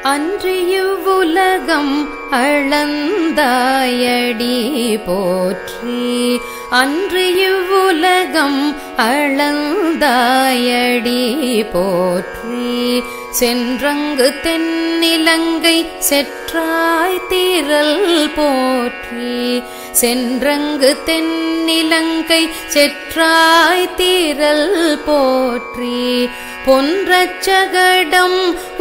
அன்றியுலகம் அளந்தாயடி போற்றி அன்றியுலகம் அளந்தாயடி போற்றி சென்றங்கு தென்னிலங்கை செற்றாய் தீரல் போற்றி சென்றங்கு தென்னிலங்கை செற்றாய் தீரல் போற்றி பொன்றச்சகடம்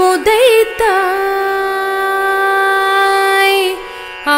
உதைத்தாய் ஆ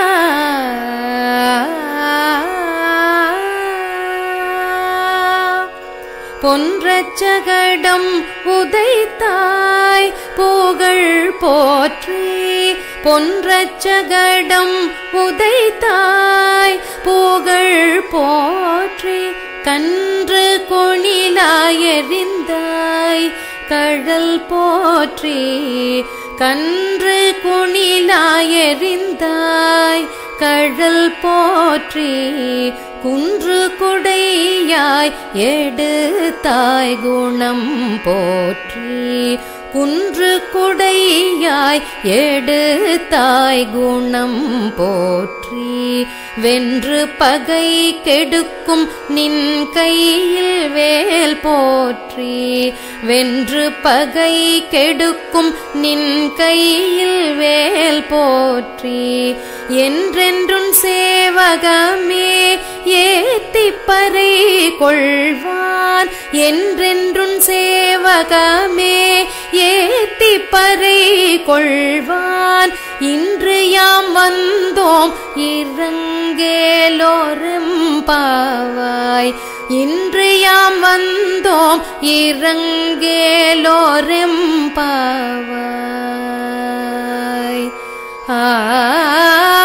பொன்றச்சகடம் உதைத்தாய் புகழ் போற்றி பொன்றச்சகடம் உதைத்தாய் புகழ் போற்றி கன்று கொணிலாயறிந்தாய் கழல் போற்றி கன்று குணிலாயறிந்தாய் கழல் போற்றி குன்று கொடையாய் எடுத்தாய் குணம் போற்றி குன்று கொடையாய் எடுத்தாய் குணம் போற்றி வென்று பகை கெடுக்கும் நின் கையில் வேல் போற்றி வென்று பகை கெடுக்கும் நின் கையில் வேல் போற்றி என்றென்றும் சேவகமே ஏத்திப்பறை கொள்வான் என்றென்றும் சேவகமே ஏத்திப்பறை கொள்வான் இன்று யாம் வந்தோம் இறங்கேலோரும் பாவாய் இன்று யாம் வந்தோம் இறங்கேலோரும் பாவாய் ஆ